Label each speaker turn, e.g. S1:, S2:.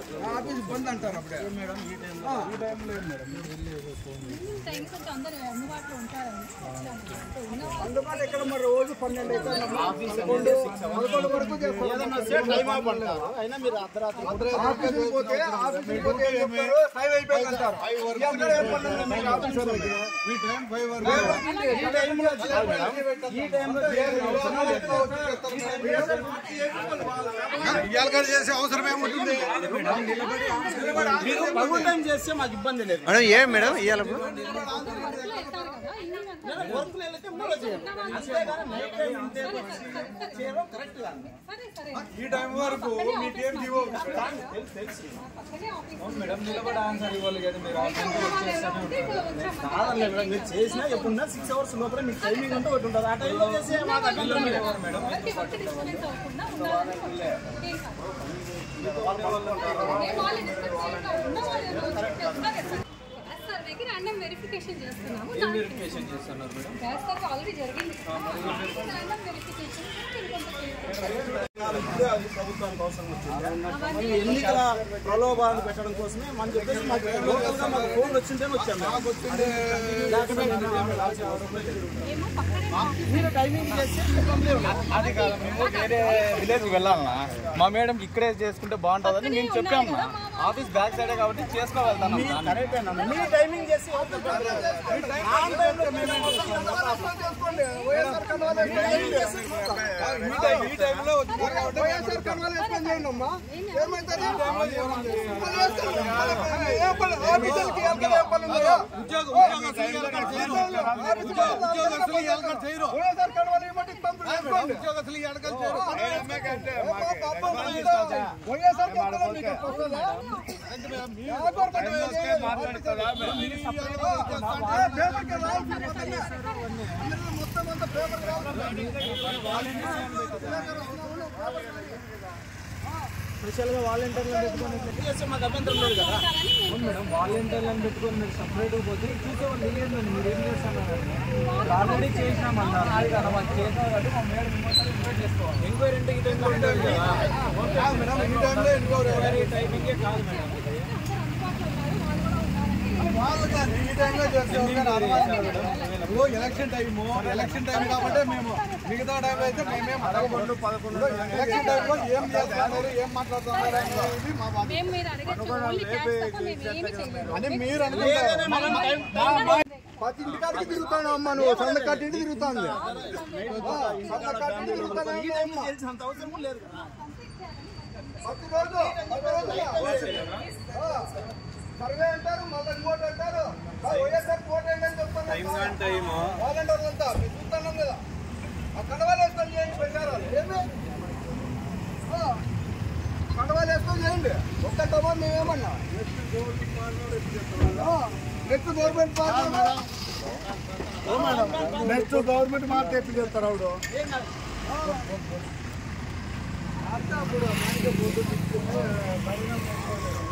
S1: Office బంద్ అంటారు అప్పుడే
S2: time కొంచెం అందరూ అందుబాటులో ఉంటారని వచ్చాను. అంటే ఉన్న వాళ్ళు
S1: అందుబాటు ఇక్కడ మరి రోజు పన్నెండు అయితే పదకొండు పదకొండు వరకు చేస్తారు ఆఫీస్కి పోతే ఆఫీస్కి పోతే ఏం చెప్తారు ఫైవ్ అయిపోయింది అంటారు ఎక్కడ ఏం పని ఉంది మీకు ఆఫీస్ వాళ్ళకి? ఈ టైంలో ఈ టైంలో ఇవాళ చేసే అవసరం ఏముంటుంది
S3: పగులు టైం చేస్తే మాకు ఇబ్బంది లేదు
S4: మేడం ఏం మేడం ఇవాళ ఇప్పుడు
S2: వర్క్లో వెళ్తారు కదా ఇన్ని గంటలు
S3: వర్క్లు వెళ్తే మూడో చేయండి అంతేగాని నైట్ టైం ఇంతే చేయడం కరెక్ట్ కాదు
S2: సరే సరే
S1: ఈ టైం వరకు మీ టీం జీవో
S2: పక్కనే ఆఫీస్
S3: మేడం నిలబడి ఆన్సర్ ఇవ్వాలి కదా మీరు
S2: కాబట్టి ఇప్పుడు వచ్చాము
S3: కాదలే మేడం మీరు చేసినా ఎప్పుడున్నా సిక్స్ అవర్స్ లోపల మీకు టైమింగ్ అంటూ ఒకటి ఉంటుంది ఆ టైంలో చేసే మాకు అడ్డంలో మేడం
S2: ఎవరికి వర్క్ డిస్టర్బెన్స్ అవ్వకుండా ఉండాలని కొంచెం ఏం కాదు. ఏ వాళ్ళు డిస్టర్బ్ చేయకుండా ఉన్న వాళ్ళు ఎవరో గ్యాస్ సర్వేకి ర్యాండమ్ వెరిఫికేషన్ చేస్తున్నాము వెరిఫికేషన్ చేస్తున్నారు మేడం గ్యాస్ సర్వే ఆల్రెడీ జరిగింది ర్యాండమ్ వెరిఫికేషన్
S3: అది ప్రభుత్వానికి అవసరం వచ్చింది ఈ ఎన్నికల ప్రలోభాలను పెట్టడం కోసమే మన చెప్పేసి మాకు లోకల్ గా మాకు ఫోన్ వచ్చిందే వచ్చాము లేకపోతే మేము రావాల్సిన అవసరం లేదు.
S2: ఏమో పక్కనే
S3: మీరు టైమింగ్ చేస్తే ఇబ్బంది లేదు.
S4: అది కాదు మేము వేరే విలేజ్ వెళ్ళాలన్నా మా మేడం ఇక్కడే చేసుకుంటే బాగుంటుందని మేము చెప్పాము ఆఫీస్ బ్యాక్ సైడే కాబట్టి చేసుకో వెళ్తాను
S3: మీ కరెక్టే అన్న. మీ టైమింగ్ చేసి ఎవరికి ఇబ్బంది లేదు. ఆ టైంలో మేము ఏం చేస్తాం?
S1: వైఎస్ఆర్ కన్వాల్ ఈ టైంలో వైఎస్ఆర్ కన్వాల్ ఎక్స్ప్లెయిన్ చేయండి అమ్మా ఏమైతుంది ఏ పని ఆఫీసర్కి ఎంత ఏ పని ఉందో వైఎస్ఆర్ కన్వాల్ ఇవ్వమంటే పంపులు చేసుకోండి వైఎస్ఆర్ కన్వాల్ మీకు వస్తుందా వ్యాపార పేపర్కి రావాలి మొత్తం అంతా పేపర్
S3: స్పెషల్ గా వాలంటీర్లను పెట్టుకొని ఇట్లా చేస్తే మాకు అభ్యంతరం లేదు కదా మేడం వాలంటీర్లను పెట్టుకొని మీరు సపరేట్ పోతే చూసేవాళ్ళు తెలియదు మీరు ఏం చేస్తున్నారు ఆల్రెడీ చేసినామన్నారు అది కదా మాకు చేసాం కాబట్టి మా మేడం ఇంకోసారి ఇన్వైట్ చేసుకోవాలి ఎంక్వైరీ అంటే ఈ టైంలో ఉంటుంది కదా
S1: మేడం ఈ టైంలో ఎన్నికోరు
S3: ఎంక్వైరీ టైమింగే కాదు మేడం
S1: వాళ్ళు కాదు, ఈ టైంలో చేస్తారు కానీ అరవై ఇప్పుడు ఎలక్షన్ టైము ఎలక్షన్ టైం కాబట్టి మేము మిగతా టైం అయితే మేమేం పదకొండు పదకొండు ఎలక్షన్ టైంలో ఏం చేస్తున్నారు ఏం మాట్లాడుతున్నారు అనేది మా బాధ్యత
S2: మేము మీరు అడగచ్చు ఓన్లీ క్యాష్ తప్ప మేము ఏమీ చేయలేదు
S1: అని మీరు అనుకుంటారు ప్రతి ఇంటికాడికి తిరుగుతాను అమ్మ నువ్వు సొంత కట్టింటి తిరుగుతాను సొంత కట్టింటి తిరుగుతాను
S3: ఈ టైంలో తెలిసినంత అవసరం లేదు కదా
S1: ప్రతిరోజు ప్రతిరోజు సర్వే అంటారు మళ్ళీ ఇంకోటి అంటారు ఆ వైఎస్ఆర్ కోట్ ఏంటని చెప్తాను వాలంటీర్లు అంతా మీరు చూస్తున్నాం కదా ఆ కండవాలు వేసుకొని చేయండి ప్రచారాలు ఏమి ఆ, కండవాలు వేసుకొని చేయండి ఒక్క టమో మేమేమన్నా నెక్స్ట్ గవర్నమెంట్ నెక్స్ట్ గవర్నమెంట్ మాట తెప్పి చేస్తారు ఆవిడ అంటే అప్పుడు మనకి బోర్డు తీసుకుని పరిణామం